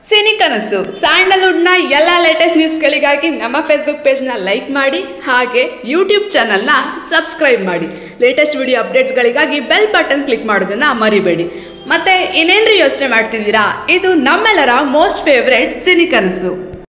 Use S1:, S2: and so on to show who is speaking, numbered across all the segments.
S1: Cine ಕನಸು ಸ್ಯಾಂಡಲ್ವುಡ್ನ ಎಲ್ಲ latest ನ್ಯೂಸ್ಗಳಿಗಾಗಿ ನಮ್ಮ ಫೇಸ್ಬುಕ್ ಪೇಜ್ನ ಲೈಕ್ ಮಾಡಿ ಹಾಗೆ ಯೂಟ್ಯೂಬ್ ಚಾನಲ್ನ ಸಬ್ಸ್ಕ್ರೈಬ್ ಮಾಡಿ ಲೇಟೆಸ್ಟ್ ವಿಡಿಯೋ ಅಪ್ಡೇಟ್ಸ್ಗಳಿಗಾಗಿ ಬೆಲ್ ಬಟನ್ ಕ್ಲಿಕ್ ಮಾಡೋದನ್ನ ಮರಿಬೇಡಿ ಮತ್ತೆ ಇನ್ನೇನ್ರಿ ಯೋಚನೆ ಮಾಡ್ತಿದ್ದೀರಾ ಇದು ನಮ್ಮೆಲ್ಲರ most favourite Cini Kanasu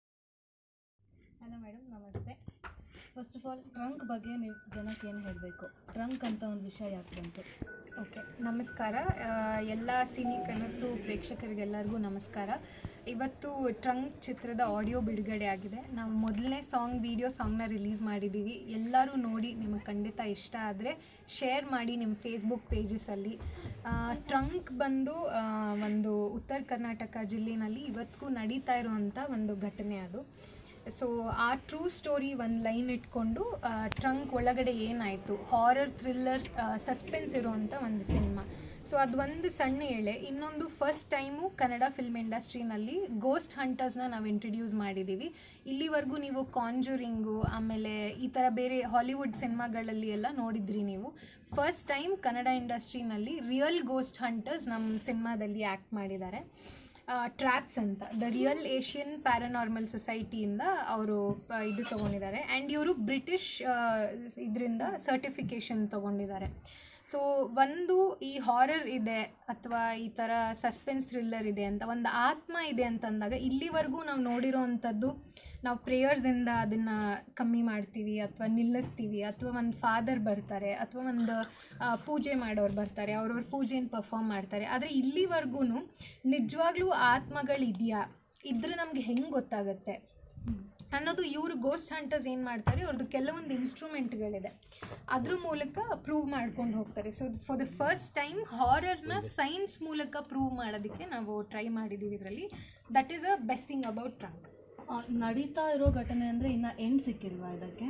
S2: hello madam ನಮಸ್ತೆ ಫಸ್ಟ್ ಆಫ್ ಆಲ್ ಟ್ರಂಕ್ ಬಗ್ಗೆ ನೀವು ಜನಕ್ಕೆ ಏನು ಹೇಳಬೇಕು ಟ್ರಂಕ್ ಅಂತ ಒಂದು ವಿಷಯ ಯಾಕೆ ಬಂತು
S3: ಓಕೆ ನಮಸ್ಕಾರ ಆ, ಎಲ್ಲ ಸಿನಿ ಕನಸು ಪ್ರೇಕ್ಷಕರಿಗೆಲ್ಲರಿಗೂ ನಮಸ್ಕಾರ ಇವತ್ತು ಟ್ರಂಕ್ ಚಿತ್ರದ ಆಡಿಯೋ ಬಿಡುಗಡೆ ಆಗಿದೆ ನಾವು ಮೊದಲನೇ ಸಾಂಗ್ ವಿಡಿಯೋ ಸಾಂಗ್ನ ರಿಲೀಸ್ ಮಾಡಿದ್ದೀವಿ ಎಲ್ಲರೂ ನೋಡಿ ನಿಮಗೆ ಖಂಡಿತ ಇಷ್ಟ ಆದರೆ ಶೇರ್ ಮಾಡಿ ನಿಮ್ಮ ಫೇಸ್ಬುಕ್ ಪೇಜಸಲ್ಲಿ ಟ್ರಂಕ್ ಬಂದು ಆ, ಒಂದು ಉತ್ತರ ಕರ್ನಾಟಕ ಜಿಲ್ಲೆನಲ್ಲಿ ಇವತ್ತಿಗೂ ನಡೀತಾ ಇರುವಂಥ ಒಂದು ಘಟನೆ ಅದು ಸೊ ಆ ಟ್ರೂ ಸ್ಟೋರಿ ಒಂದು ಲೈನ್ ಇಟ್ಕೊಂಡು ಟ್ರಂಕ್ ಒಳಗಡೆ ಏನಾಯಿತು ಹಾರರ್ ಥ್ರಿಲ್ಲರ್ ಸಸ್ಪೆನ್ಸ್ ಇರುವಂಥ ಒಂದು ಸಿನಿಮಾ ಸೊ ಅದು ಒಂದು ಸಣ್ಣ ಎಳೆ ಇನ್ನೊಂದು ಫಸ್ಟ್ ಟೈಮು ಕನ್ನಡ ಫಿಲ್ಮ್ ಇಂಡಸ್ಟ್ರಿನಲ್ಲಿ ಗೋಸ್ಟ್ ಹಂಟರ್ಸ್ನ ನಾವು ಇಂಟ್ರಡ್ಯೂಸ್ ಮಾಡಿದ್ದೀವಿ ಇಲ್ಲಿವರೆಗೂ ನೀವು ಕಾಂಜುರಿಂಗು ಆಮೇಲೆ ಈ ಥರ ಬೇರೆ ಹಾಲಿವುಡ್ ಸಿನಿಮಾಗಳಲ್ಲಿ ಎಲ್ಲ ನೋಡಿದ್ರಿ ನೀವು ಫಸ್ಟ್ ಟೈಮ್ ಕನ್ನಡ ಇಂಡಸ್ಟ್ರಿನಲ್ಲಿ ರಿಯಲ್ ಗೋಸ್ಟ್ ಹಂಟರ್ಸ್ ನಮ್ಮ ಸಿನಿಮಾದಲ್ಲಿ ಆ್ಯಕ್ಟ್ ಮಾಡಿದ್ದಾರೆ ಟ್ರ್ಯಾಪ್ಸ್ ಅಂತ ದ ರಿಯಲ್ ಏಷ್ಯನ್ ಪ್ಯಾರಾನಾರ್ಮಲ್ ಸೊಸೈಟಿಯಿಂದ ಅವರು ಇದು ತೊಗೊಂಡಿದ್ದಾರೆ ಆ್ಯಂಡ್ ಇವರು ಬ್ರಿಟಿಷ್ ಇದರಿಂದ ಸರ್ಟಿಫಿಕೇಷನ್ ತೊಗೊಂಡಿದ್ದಾರೆ ಸೊ ಒಂದು ಈ ಹಾರರ್ ಇದೆ ಅಥವಾ ಈ ಥರ ಸಸ್ಪೆನ್ಸ್ ಥ್ರಿಲ್ಲರ್ ಇದೆ ಅಂತ ಒಂದು ಆತ್ಮ ಇದೆ ಅಂತಂದಾಗ ಇಲ್ಲಿವರೆಗೂ ನಾವು ನೋಡಿರೋ ಅಂಥದ್ದು ನಾವು ಪ್ರೇಯರ್ಸಿಂದ ಅದನ್ನು ಕಮ್ಮಿ ಮಾಡ್ತೀವಿ ಅಥವಾ ನಿಲ್ಲಿಸ್ತೀವಿ ಅಥವಾ ಒಂದು ಫಾದರ್ ಬರ್ತಾರೆ ಅಥವಾ ಒಂದು ಆ, ಪೂಜೆ ಮಾಡೋರು ಬರ್ತಾರೆ ಅವ್ರವ್ರ ಪೂಜೆನ ಪರ್ಫಾರ್ಮ್ ಮಾಡ್ತಾರೆ ಆದರೆ ಇಲ್ಲಿವರೆಗೂ ನಿಜವಾಗ್ಲೂ ಆತ್ಮಗಳಿದೆಯಾ ಇದ್ರೆ ನಮ್ಗೆ ಹೆಂಗೆ ಗೊತ್ತಾಗುತ್ತೆ ಅನ್ನೋದು ಇವರು ಗೋಸ್ಟ್ ಹಂಟರ್ಸ್ ಏನು ಮಾಡ್ತಾರೆ ಅವ್ರದ್ದು ಕೆಲವೊಂದು ಇನ್ಸ್ಟ್ರೂಮೆಂಟ್ಗಳಿದೆ ಅದ್ರ ಮೂಲಕ ಪ್ರೂವ್ ಮಾಡ್ಕೊಂಡು ಹೋಗ್ತಾರೆ so for the first time ಹಾರರ್ನ ಸೈನ್ಸ್ ಮೂಲಕ ಪ್ರೂವ್ ಮಾಡೋದಕ್ಕೆ ನಾವು ಟ್ರೈ ಮಾಡಿದ್ದೀವಿ ಇದರಲ್ಲಿ that is a best thing about trunk
S2: ಆ, ನಡೀತಾ ಇರೋ ಘಟನೆ ಅಂದರೆ ಇನ್ನು ಎಂಡ್ ಸಿಕ್ಕಿಲ್ವಾ ಇದಕ್ಕೆ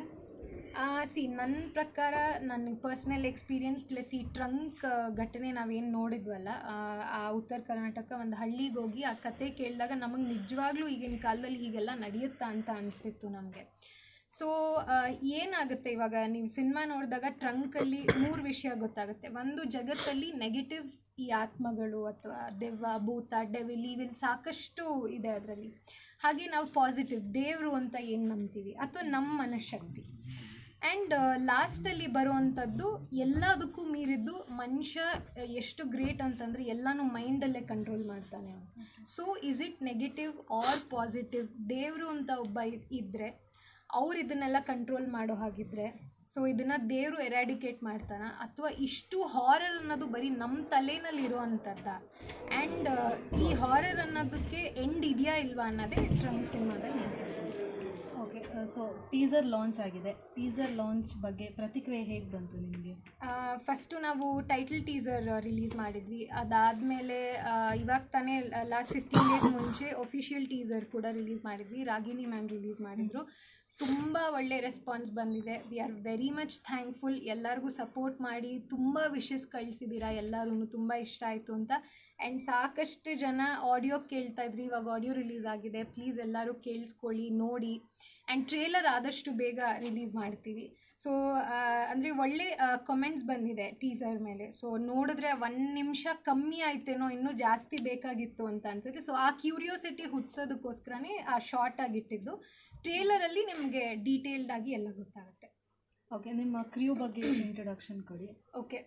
S3: ಸಿ ನನ್ನ ಪ್ರಕಾರ ನನ್ನ ಪರ್ಸ್ನಲ್ ಎಕ್ಸ್ಪೀರಿಯನ್ಸ್ ಪ್ಲಸ್ ಈ ಟ್ರಂಕ್ ಘಟನೆ ನಾವೇನು ನೋಡಿದ್ವಲ್ಲ ಆ, ಆ ಉತ್ತರ ಕರ್ನಾಟಕ ಒಂದು ಹಳ್ಳಿಗೆ ಹೋಗಿ ಆ ಕತೆ ಕೇಳಿದಾಗ ನಮಗೆ ನಿಜವಾಗ್ಲೂ ಈಗಿನ ಕಾಲದಲ್ಲಿ ಹೀಗೆಲ್ಲ ನಡೆಯುತ್ತಾ ಅಂತ ಅನಿಸ್ತಿತ್ತು ನಮಗೆ ಸೊ ಏನಾಗುತ್ತೆ ಇವಾಗ ನೀವು ಸಿನಿಮಾ ನೋಡಿದಾಗ ಟ್ರಂಕಲ್ಲಿ ಮೂರು ವಿಷಯ ಗೊತ್ತಾಗುತ್ತೆ ಒಂದು ಜಗತ್ತಲ್ಲಿ ನೆಗೆಟಿವ್ ಈ ಆತ್ಮಗಳು ಅಥವಾ ದೆವ್ವ ಭೂತ ಡೆವಿಲ್ ಇವಿಲ್ ಸಾಕಷ್ಟು ಇದೆ ಅದರಲ್ಲಿ ಹಾಗೆ ನಾವು ಪಾಸಿಟಿವ್ ದೇವರು ಅಂತ ಏನು ನಂಬ್ತೀವಿ ಅಥವಾ ನಮ್ಮ ಮನಃಶಕ್ತಿ ಆ್ಯಂಡ್ ಲಾಸ್ಟಲ್ಲಿ ಬರುವಂಥದ್ದು ಎಲ್ಲದಕ್ಕೂ ಮೀರಿದ್ದು ಮನುಷ್ಯ ಆ, ಎಷ್ಟು ಗ್ರೇಟ್ ಅಂತಂದರೆ ಎಲ್ಲನೂ ಮೈಂಡಲ್ಲೇ ಕಂಟ್ರೋಲ್ ಮಾಡ್ತಾನೆ so is it negative or positive ದೇವರು ಅಂತ ಒಬ್ಬ ಇ- ಇದ್ದರೆ ಅವ್ರು ಇದನ್ನೆಲ್ಲ ಕಂಟ್ರೋಲ್ ಮಾಡೋ ಹಾಗಿದ್ರೆ ಸೊ ಇದನ್ನು ದೇವರು ಎರಾಡಿಕೇಟ್ ಮಾಡ್ತಾನ ಅಥವಾ ಇಷ್ಟು ಹಾರರ್ ಅನ್ನೋದು ಬರೀ ನಮ್ಮ ತಲೆನಲ್ಲಿ ಇರುವಂಥದ್ದ ಆ್ಯಂಡ್ ಈ ಹಾರರ್ ಅನ್ನೋದಕ್ಕೆ ಎಂಡ್ ಇದೆಯಾ ಇಲ್ವಾ ಅನ್ನೋದೇ ಟ್ರಂಕ್ ಸಿನಿಮಾದಲ್ಲಿ ಮಾತಾಡೋದು.
S2: ಓಕೆ ಸೊ ಟೀಸರ್ ಲಾಂಚ್ ಆಗಿದೆ ಟೀಸರ್ ಲಾಂಚ್ ಬಗ್ಗೆ ಪ್ರತಿಕ್ರಿಯೆ ಹೇಗೆ ಬಂತು ನಿಮಗೆ
S3: ಫಸ್ಟು ನಾವು ಟೈಟಲ್ ಟೀಸರ್ ರಿಲೀಸ್ ಮಾಡಿದ್ವಿ ಅದಾದಮೇಲೆ ಇವಾಗ ತಾನೇ ಲಾಸ್ಟ್ ಫಿಫ್ಟೀನ್ ಡೇಸ್ ಮುಂಚೆ ಒಫಿಷಿಯಲ್ ಟೀಸರ್ ಕೂಡ ರಿಲೀಸ್ ಮಾಡಿದ್ವಿ ರಾಗಿಣಿ ಮ್ಯಾಮ್ ರಿಲೀಸ್ ಮಾಡಿದ್ರು ತುಂಬ ಒಳ್ಳೆ ರೆಸ್ಪಾನ್ಸ್ ಬಂದಿದೆ we are very much thankful ಎಲ್ಲರಿಗೂ ಸಪೋರ್ಟ್ ಮಾಡಿ ತುಂಬ ವಿಶಸ್ ಕಳಿಸಿದ್ದೀರಾ ಎಲ್ಲರೂ ತುಂಬ ಇಷ್ಟ ಆಯಿತು ಅಂತ ಆ್ಯಂಡ್ ಸಾಕಷ್ಟು ಜನ ಆಡಿಯೋ ಕೇಳ್ತಾ ಇದ್ರಿ ಇವಾಗ ಆಡಿಯೋ ರಿಲೀಸ್ ಆಗಿದೆ ಪ್ಲೀಸ್ ಎಲ್ಲರೂ ಕೇಳಿಸ್ಕೊಳ್ಳಿ ನೋಡಿ ಆ್ಯಂಡ್ ಟ್ರೇಲರ್ ಆದಷ್ಟು ಬೇಗ ರಿಲೀಸ್ ಮಾಡ್ತೀವಿ ಸೊ ಅಂದರೆ ಒಳ್ಳೆ ಕಮೆಂಟ್ಸ್ ಬಂದಿದೆ ಟೀಸರ್ ಮೇಲೆ ಸೊ ನೋಡಿದ್ರೆ ಒಂದು ನಿಮಿಷ ಕಮ್ಮಿ ಆಯ್ತೇನೋ ಇನ್ನೂ ಜಾಸ್ತಿ ಬೇಕಾಗಿತ್ತು ಅಂತ ಅನ್ಸುತ್ತೆ ಸೊ ಆ ಕ್ಯೂರಿಯೋಸಿಟಿ ಹುಟ್ಸೋದಕ್ಕೋಸ್ಕರನೇ ಆ ಶಾರ್ಟ್ ಆಗಿಟ್ಟಿದ್ದು ಟ್ರೇಲರಲ್ಲಿ ನಿಮಗೆ ಡೀಟೇಲ್ಡ್ ಆಗಿ ಎಲ್ಲ ಗೊತ್ತಾಗುತ್ತೆ
S2: ಓಕೆ ನಿಮ್ಮ ಕ್ರ್ಯೂ ಬಗ್ಗೆ ಇಂಟ್ರೊಡಕ್ಷನ್ ಕೊಡಿ
S3: ಓಕೆ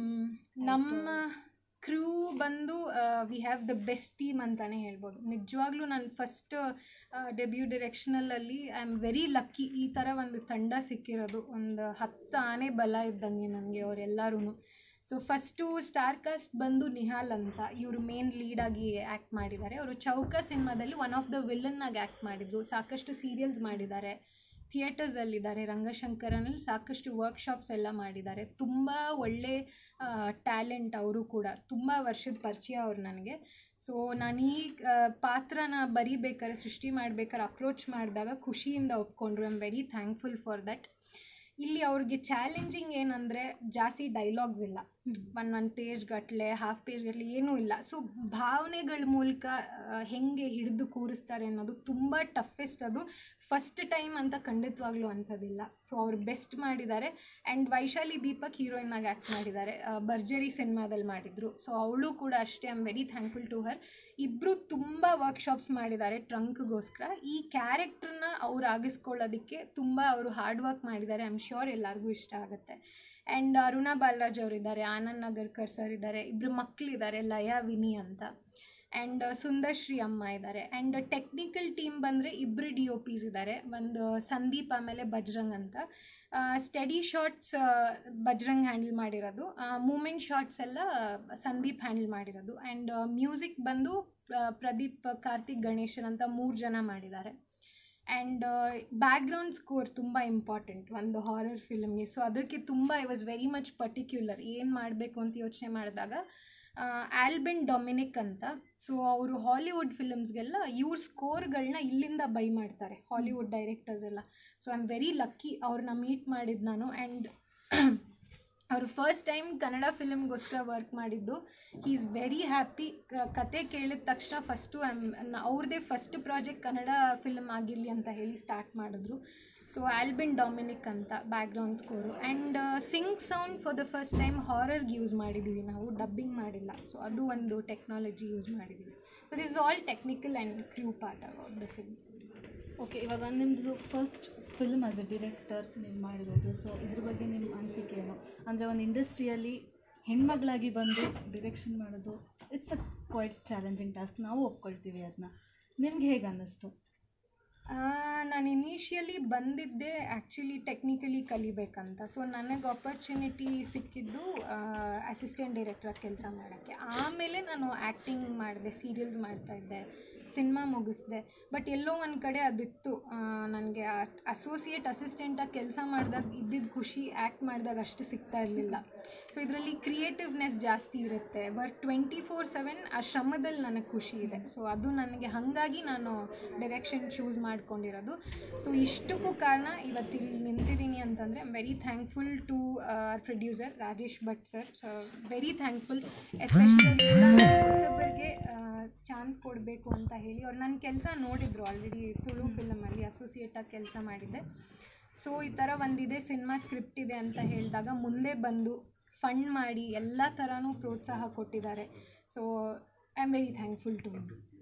S3: ನಮ್ಮ ಕ್ರೂ ಬಂದು we have the best team ಅಂತಲೇ ಹೇಳ್ಬೋದು ನಿಜವಾಗ್ಲೂ ನಾನು ಫಸ್ಟ್ ಡೆಬ್ಯೂ ಡಿರೆಕ್ಷನಲಲ್ಲಿ ಐ ಆಮ್ ವೆರಿ ಲಕ್ಕಿ ಈ ಥರ ಒಂದು ತಂಡ ಸಿಕ್ಕಿರೋದು ಒಂದು ಹತ್ತು ಆನೆ ಬಲ ಇದ್ದಂಗೆ ನನಗೆ ಅವರೆಲ್ಲರೂ ಸೊ ಫಸ್ಟು ಸ್ಟಾರ್ ಕಾಸ್ಟ್ ಬಂದು ನಿಹಾಲ್ ಅಂತ ಇವರು ಮೇನ್ ಲೀಡಾಗಿ ಆ್ಯಕ್ಟ್ ಮಾಡಿದ್ದಾರೆ ಅವರು ಚೌಕ ಸಿನಿಮಾದಲ್ಲಿ ಒನ್ ಆಫ್ ದ ವಿಲನ್ನಾಗಿ ಆ್ಯಕ್ಟ್ ಮಾಡಿದರು ಸಾಕಷ್ಟು ಸೀರಿಯಲ್ಸ್ ಮಾಡಿದ್ದಾರೆ ಥಿಯೇಟರ್ಸಲ್ಲಿದ್ದಾರೆ ರಂಗಶಂಕರನಲ್ಲಿ ಸಾಕಷ್ಟು ವರ್ಕ್ಶಾಪ್ಸ್ ಎಲ್ಲ ಮಾಡಿದ್ದಾರೆ ತುಂಬ ಒಳ್ಳೆ ಟ್ಯಾಲೆಂಟ್ ಅವರು ಕೂಡ ತುಂಬ ವರ್ಷದ ಪರಿಚಯ ಅವ್ರು ನನಗೆ ಸೊ ನಾನು ಈ ಆ, ಪಾತ್ರನ ಬರಿಬೇಕಾದ್ರೆ ಸೃಷ್ಟಿ ಮಾಡ್ಬೇಕಾದ್ರೆ ಅಪ್ರೋಚ್ ಮಾಡಿದಾಗ ಖುಷಿಯಿಂದ ಒಪ್ಕೊಂಡ್ರು I am very thankful for that ಇಲ್ಲಿ ಅವ್ರಿಗೆ ಚಾಲೆಂಜಿಂಗ್ ಏನಂದರೆ ಜಾಸ್ತಿ ಡೈಲಾಗ್ಸ್ ಇಲ್ಲ ಒನ್ ಒನ್ ಪೇಜ್ ಗಟ್ಟಲೆ ಹಾಫ್ ಪೇಜ್ ಗಟ್ಟಲೆ ಏನೂ ಇಲ್ಲ ಸೊ ಭಾವನೆಗಳ ಮೂಲಕ ಆ, ಹೆಂಗೆ ಹಿಡಿದು ಕೂರಿಸ್ತಾರೆ ಅನ್ನೋದು ತುಂಬ ಟಫೆಸ್ಟ್ ಅದು ಫಸ್ಟ್ ಟೈಮ್ ಅಂತ ಖಂಡಿತವಾಗ್ಲೂ ಅನ್ಸೋದಿಲ್ಲ ಸೊ ಅವ್ರು ಬೆಸ್ಟ್ ಮಾಡಿದ್ದಾರೆ ಆ್ಯಂಡ್ ವೈಶಾಲಿ ದೀಪಕ್ ಹೀರೋಯಿನ್ ಆಗಿ ಆ್ಯಕ್ಟ್ ಮಾಡಿದ್ದಾರೆ ಆ, ಭರ್ಜರಿ ಸಿನಿಮಾದಲ್ಲಿ ಮಾಡಿದ್ರು ಸೊ ಅವಳು ಕೂಡ ಅಷ್ಟೇ I am very thankful to her ಇಬ್ಬರು ತುಂಬ ವರ್ಕ್ಶಾಪ್ಸ್ ಮಾಡಿದ್ದಾರೆ ಟ್ರಂಕ್ಗೋಸ್ಕರ ಈ ಕ್ಯಾರೆಕ್ಟ್ರನ್ನ ಅವ್ರು ಆಗಿಸ್ಕೊಳ್ಳೋದಕ್ಕೆ ತುಂಬ ಅವರು ಹಾರ್ಡ್ ವರ್ಕ್ ಮಾಡಿದ್ದಾರೆ ಐ ಆಮ್ ಶ್ಯೂರ್ ಎಲ್ಲರಿಗೂ ಇಷ್ಟ ಆಗುತ್ತೆ ಆ್ಯಂಡ್ ಅರುಣಾ ಬಾಲರಾಜ್ ಅವರಿದ್ದಾರೆ ಆನಂದ್ ನಗರ್ಕರ್ ಸರ್ ಇದ್ದಾರೆ ಇಬ್ಬರು ಮಕ್ಕಳಿದ್ದಾರೆ ಲಯ ವಿನಿ ಅಂತ ಆ್ಯಂಡ್ ಸುಂದರ್ಶ್ರೀ ಅಮ್ಮ ಇದ್ದಾರೆ ಆ್ಯಂಡ್ ಟೆಕ್ನಿಕಲ್ ಟೀಮ್ ಬಂದರೆ ಇಬ್ಬರು ಡಿ ಒ ಪಿಸ್ ಇದ್ದಾರೆ ಒಂದು ಸಂದೀಪ್ ಆಮೇಲೆ ಬಜ್ರಂಗ್ ಅಂತ ಸ್ಟಡಿ ಶಾರ್ಟ್ಸ್ ಬಜ್ರಂಗ್ ಹ್ಯಾಂಡಲ್ ಮಾಡಿರೋದು ಮೂಮೆಂಟ್ ಶಾರ್ಟ್ಸ್ ಎಲ್ಲ ಸಂದೀಪ್ ಹ್ಯಾಂಡಲ್ ಮಾಡಿರೋದು ಆ್ಯಂಡ್ ಮ್ಯೂಸಿಕ್ ಬಂದು ಆ, ಪ್ರದೀಪ್ ಕಾರ್ತಿಕ್ ಗಣೇಶನ್ ಅಂತ ಮೂರು ಜನ ಮಾಡಿದ್ದಾರೆ ಆ್ಯಂಡ್ ಬ್ಯಾಕ್ಗ್ರೌಂಡ್ ಸ್ಕೋರ್ ತುಂಬ ಇಂಪಾರ್ಟೆಂಟ್ ಒಂದು ಹಾರರ್ ಫಿಲ್ಮ್ಗೆ ಸೊ ಅದಕ್ಕೆ ತುಂಬ I was very much particular ಏನು ಮಾಡಬೇಕು ಅಂತ ಯೋಚನೆ ಮಾಡಿದಾಗ ಆಲ್ಬೆನ್ ಡೊಮಿನಿಕ್ ಅಂತ ಸೊ ಅವರು ಹಾಲಿವುಡ್ ಫಿಲ್ಮ್ಸ್ಗೆಲ್ಲ ಇವ್ರ ಸ್ಕೋರ್ಗಳನ್ನ ಇಲ್ಲಿಂದ ಬೈ ಮಾಡ್ತಾರೆ ಹಾಲಿವುಡ್ ಡೈರೆಕ್ಟರ್ಸ್ ಎಲ್ಲ so I am very lucky ಅವ್ರನ್ನ ಮೀಟ್ ಮಾಡಿದ್ದು ನಾನು ಆ್ಯಂಡ್ ಅವರು ಫಸ್ಟ್ ಟೈಮ್ ಕನ್ನಡ ಫಿಲ್ಮ್ಗೋಸ್ಕರ ವರ್ಕ್ ಮಾಡಿದ್ದು ಹೀ ಈಸ್ ವೆರಿ ಹ್ಯಾಪಿ ಕತೆ ಕೇಳಿದ ತಕ್ಷಣ ಫಸ್ಟು ಅವ್ರದ್ದೇ ಫಸ್ಟ್ ಪ್ರಾಜೆಕ್ಟ್ ಕನ್ನಡ ಫಿಲ್ಮ್ ಆಗಿರಲಿ ಅಂತ ಹೇಳಿ ಸ್ಟಾರ್ಟ್ ಮಾಡಿದ್ರು ಸೊ ಆಲ್ಬಿನ್ ಡೊಮಿನಿಕ್ ಅಂತ background score and sync sound for the first time ಹಾರರ್ಗೆ ಯೂಸ್ ಮಾಡಿದ್ದೀವಿ ನಾವು ಡಬ್ಬಿಂಗ್ ಮಾಡಿಲ್ಲ ಸೊ ಅದು ಒಂದು ಟೆಕ್ನಾಲಜಿ ಯೂಸ್ ಮಾಡಿದ್ದೀವಿ so this all technical and crew part about the film
S2: okay ಇವಾಗ ನಿಮ್ಮದು first film as a director ನೀವು ಮಾಡಿರೋದು ಸೊ ಇದ್ರ ಬಗ್ಗೆ ನಿಮ್ಮ ಅನಿಸಿಕೆ ಏನು ಅಂದರೆ ಒಂದು ಇಂಡಸ್ಟ್ರಿಯಲ್ಲಿ ಹೆಣ್ಮಗಳಾಗಿ ಬಂದು ಡಿರೆಕ್ಷನ್ ಮಾಡೋದು it's a quite challenging task ನಾವು ಒಪ್ಕೊಳ್ತೀವಿ ಅದನ್ನ ನಿಮ್ಗೆ ಹೇಗೆ ಅನ್ನಿಸ್ತು
S3: ನಾನು ಇನಿಷಿಯಲಿ ಬಂದಿದ್ದೆ ಆ್ಯಕ್ಚುಲಿ ಟೆಕ್ನಿಕಲಿ ಕಲಿಬೇಕಂತ ಸೊ ನನಗೆ ಆಪರ್ಚುನಿಟಿ ಸಿಕ್ಕಿದ್ದು ಅಸಿಸ್ಟೆಂಟ್ ಡೈರೆಕ್ಟ್ರಾಗಿ ಕೆಲಸ ಮಾಡೋಕ್ಕೆ ಆಮೇಲೆ ನಾನು ಆ್ಯಕ್ಟಿಂಗ್ ಮಾಡಿದೆ ಸೀರಿಯಲ್ಸ್ ಮಾಡ್ತಾಯಿದ್ದೆ ಸಿನಿಮಾ ಮುಗಿಸ್ದೆ ಬಟ್ ಎಲ್ಲೋ ಒಂದು ಕಡೆ ಅದಿತ್ತು ನನಗೆ ಅಸೋಸಿಯೇಟ್ ಅಸಿಸ್ಟೆಂಟಾಗಿ ಕೆಲಸ ಮಾಡಿದಾಗ ಇದ್ದಿದ್ದ ಖುಷಿ ಆ್ಯಕ್ಟ್ ಮಾಡಿದಾಗ ಅಷ್ಟು ಸಿಗ್ತಾ ಇರಲಿಲ್ಲ ಸೊ ಇದರಲ್ಲಿ ಕ್ರಿಯೇಟಿವ್ನೆಸ್ ಜಾಸ್ತಿ ಇರುತ್ತೆ ಬಟ್ ಟ್ವೆಂಟಿ ಫೋರ್ ಸೆವೆನ್ ಆ ಶ್ರಮದಲ್ಲಿ ನನಗೆ ಖುಷಿ ಇದೆ ಸೊ ಅದು ನನಗೆ ಹಾಗಾಗಿ ನಾನು ಡೈರೆಕ್ಷನ್ ಚೂಸ್ ಮಾಡ್ಕೊಂಡಿರೋದು ಸೊ ಇಷ್ಟಕ್ಕೂ ಕಾರಣ ಇವತ್ತು ಇಲ್ಲಿ ನಿಂತಿದ್ದೀನಿ ಅಂತಂದರೆ I'm very thankful to producer Rajesh Bhat sir so very thankful especially ಹೊಸಬರಿಗೆ ಚಾನ್ಸ್ ಕೊಡಬೇಕು ಅಂತ ಹೇಳಿ ಅವ್ರು ನನ್ನ ಕೆಲಸ ನೋಡಿದ್ರು ಆಲ್ರೆಡಿ ತುಳು ಫಿಲಮಲ್ಲಿ ಅಸೋಸಿಯೇಟಾಗಿ ಕೆಲಸ ಮಾಡಿದ್ದೆ ಸೊ ಈ ಥರ ಒಂದಿದೆ ಸಿನಿಮಾ ಸ್ಕ್ರಿಪ್ಟ್ ಇದೆ ಅಂತ ಹೇಳಿದಾಗ ಮುಂದೆ ಬಂದು ಫಂಡ್ ಮಾಡಿ ಎಲ್ಲ ಥರನೂ ಪ್ರೋತ್ಸಾಹ ಕೊಟ್ಟಿದ್ದಾರೆ so I am very thankful to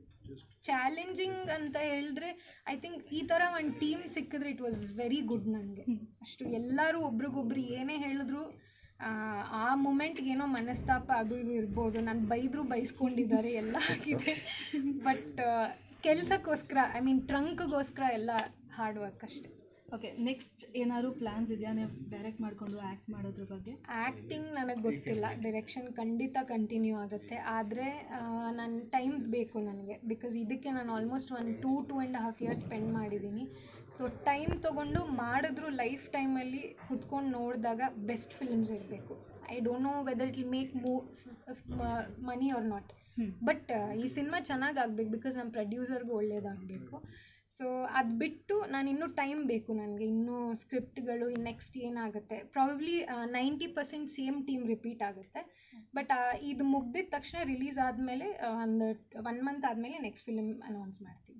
S3: challenging ಅಂತ ಹೇಳಿದ್ರೆ ಐ ಥಿಂಕ್ ಈ ಥರ ಒಂದು ಟೀಮ್ ಸಿಕ್ಕಿದ್ರೆ ಇಟ್ ವಾಸ್ ವೆರಿ ಗುಡ್ ನನಗೆ ಅಷ್ಟು ಎಲ್ಲರೂ ಒಬ್ರಿಗೊಬ್ರು ಏನೇ ಹೇಳಿದ್ರು ಆ, ಆ ಮೂಮೆಂಟ್ಗೆ ಏನೋ ಮನಸ್ತಾಪ ಅದು ಇದು ಇರ್ಬೋದು ನಾನು ಬೈದ್ರು ಬೈಸ್ಕೊಂಡಿದ್ದಾರೆ ಎಲ್ಲ ಆಗಿದೆ ಬಟ್ ಕೆಲಸಕ್ಕೋಸ್ಕರ ಐ ಮೀನ್ ಟ್ರಂಕ್ಗೋಸ್ಕರ ಎಲ್ಲ ಹಾರ್ಡ್ ವರ್ಕ್ ಅಷ್ಟೆ
S2: ಓಕೆ ನೆಕ್ಸ್ಟ್ ಏನಾದ್ರು ಪ್ಲ್ಯಾನ್ಸ್ ಇದೆಯಾ ನೀವು ಡೈರೆಕ್ಟ್ ಮಾಡಿಕೊಂಡು ಆ್ಯಕ್ಟ್ ಮಾಡೋದ್ರ ಬಗ್ಗೆ
S3: ಆ್ಯಕ್ಟಿಂಗ್ ನನಗೆ ಗೊತ್ತಿಲ್ಲ ಡೈರೆಕ್ಷನ್ ಖಂಡಿತ ಕಂಟಿನ್ಯೂ ಆಗುತ್ತೆ ಆದರೆ ನನ್ನ ಟೈಮ್ ಬೇಕು ನನಗೆ ಬಿಕಾಸ್ ಇದಕ್ಕೆ ನಾನು ಆಲ್ಮೋಸ್ಟ್ ಒಂದು two two and half years spend ಮಾಡಿದ್ದೀನಿ ಸೊ ಟೈಮ್ ತೊಗೊಂಡು ಮಾಡಿದ್ರು ಲೈಫ್ ಟೈಮಲ್ಲಿ ಕುತ್ಕೊಂಡು ನೋಡಿದಾಗ ಬೆಸ್ಟ್ ಫಿಲ್ಮ್ಸ್ ಇರಬೇಕು I don't know whether it will make ಮೂ money or not
S2: hmm.
S3: But ಈ ಸಿನಿಮಾ ಚೆನ್ನಾಗಿ ಆಗಬೇಕು ಬಿಕಾಸ್ ನಮ್ಮ ಪ್ರೊಡ್ಯೂಸರ್ಗೂ ಒಳ್ಳೇದಾಗಬೇಕು ಸೊ ಅದು ಬಿಟ್ಟು ನಾನು ಇನ್ನೂ ಟೈಮ್ ಬೇಕು ನನಗೆ ಇನ್ನೂ ಸ್ಕ್ರಿಪ್ಟ್ಗಳು ನೆಕ್ಸ್ಟ್ ಏನಾಗುತ್ತೆ probably ninety percent same team repeat ಆಗುತ್ತೆ ಬಟ್ ಇದು ಮುಗ್ದಿದ ತಕ್ಷಣ ರಿಲೀಸ್ ಆದಮೇಲೆ ಒಂದು ಒನ್ ಮಂತ್ ಆದಮೇಲೆ ನೆಕ್ಸ್ಟ್ ಫಿಲ್ಮ್ ಅನೌನ್ಸ್ ಮಾಡ್ತೀನಿ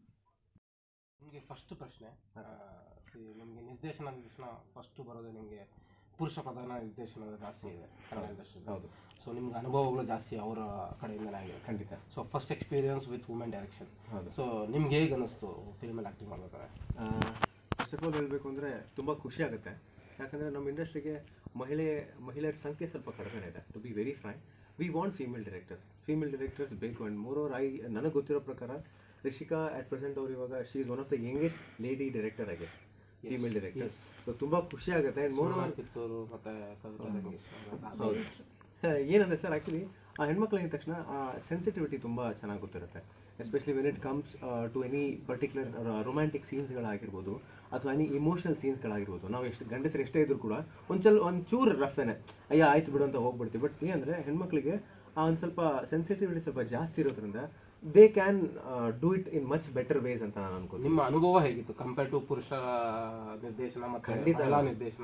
S4: ನಿಮಗೆ ಫಸ್ಟ್ ಪ್ರಶ್ನೆ ಆ, ಸಿ- ನಿಮಗೆ ನಿರ್ದೇಶನ ಅಂದ ತಕ್ಷಣ ಫಸ್ಟ್ ಬರೋದು ನಿಮಗೆ ಪುರುಷ ಪ್ರಧಾನ ನಿರ್ದೇಶನದ ಜಾಸ್ತಿ ಇದೆ ಕನ್ನಡ ಇಂಡಸ್ಟ್ರಿ
S5: ಹೌದು
S4: ಸೊ ನಿಮ್ಗೆ ಅನುಭವಗಳು ಜಾಸ್ತಿ ಅವರ ಕಡೆಯಿಂದಲೇ ಆಗಿದೆ
S5: ಖಂಡಿತ
S4: so first experience with women direction
S5: ಹೌದು
S4: ಸೊ ನಿಮ್ಗೆ ಹೇಗೆ ಅನ್ನಿಸ್ತು ಫಿಲ್ಮಲ್ಲಿ ಆ್ಯಕ್ಟಿಂಗ್ ಮಾಡ್ಬೇಕಾದ್ರೆ
S5: ಫಸ್ಟ್ ಆಫ್ ಆಲ್ ಹೇಳಬೇಕು ಅಂದರೆ ತುಂಬ ಖುಷಿ ಆಗುತ್ತೆ ಯಾಕಂದರೆ ನಮ್ಮ ಇಂಡಸ್ಟ್ರಿಗೆ ಮಹಿಳೆ ಮಹಿಳೆಯರ ಸಂಖ್ಯೆ ಸ್ವಲ್ಪ ಕಡಿಮೆ ಇದೆ to be very fry we want female directors female directors ಬೇಕು ಆ್ಯಂಡ್ ಮೋರ್ ಓವರ್ ಐ ನನಗೆ ಗೊತ್ತಿರೋ ಪ್ರಕಾರ ರಿಷಿಕಾ ಅಟ್ ಪ್ರೆಸೆಂಟ್ ಅವ್ರು ಇವಾಗ she is one of the youngest lady director I guess female director so ತುಂಬ ಖುಷಿ ಆಗುತ್ತೆ ಆ್ಯಂಡ್ ಮೋರ್ ಓವರ್
S4: ಕಿತ್ತೂರು ಮತ್ತು ಕವಿತಾ ರಂಗೇಶ್
S5: ಹೌದು ಏನಂದರೆ ಸರ್ ಆ್ಯಕ್ಚುಲಿ ಆ ಹೆಣ್ಮಕ್ಳು ಅಂದ ತಕ್ಷಣ ಆ ಸೆನ್ಸಿಟಿವಿಟಿ ತುಂಬ ಚೆನ್ನಾಗಿ ಗೊತ್ತಿರುತ್ತೆ especially when it comes to any particular romantic ಸೀನ್ಸ್ಗಳಾಗಿರ್ಬೋದು ಅಥವಾ ಎನಿ ಇಮೋಷನಲ್ ಸೀನ್ಸ್ಗಳಾಗಿರ್ಬೋದು ನಾವು ಎಷ್ಟು ಗಂಡಸರು ಎಷ್ಟೇ ಇದ್ರು ಕೂಡ ಒಂದು ಚಲ್ ಒಂದು ಚೂರು ರಫೇನೆ ಅಯ್ಯ ಆಯ್ತು ಬಿಡು ಅಂತ ಹೋಗ್ಬಿಡ್ತೀವಿ ಬಟ್ ಏನಂದರೆ ಹೆಣ್ಮಕ್ಳಿಗೆ ಆ ಒಂದು ಸ್ವಲ್ಪ ಸೆನ್ಸಿಟಿವಿಟಿ ಸ್ವಲ್ಪ ಜಾಸ್ತಿ ಇರೋದ್ರಿಂದ they can do it in much better ways ಅಂತ ನಾನು ಅನ್ಕೋತೀನಿ
S4: ನಿಮ್ಮ ಅನುಭವ ಹೇಗಿತ್ತು ಕಂಪೇರ್ ಟು ಪುರುಷ ನಿರ್ದೇಶನ ಮತ್ತೆ
S5: ಖಂಡಿತ.
S4: ಮಹಿಳಾ ನಿರ್ದೇಶನ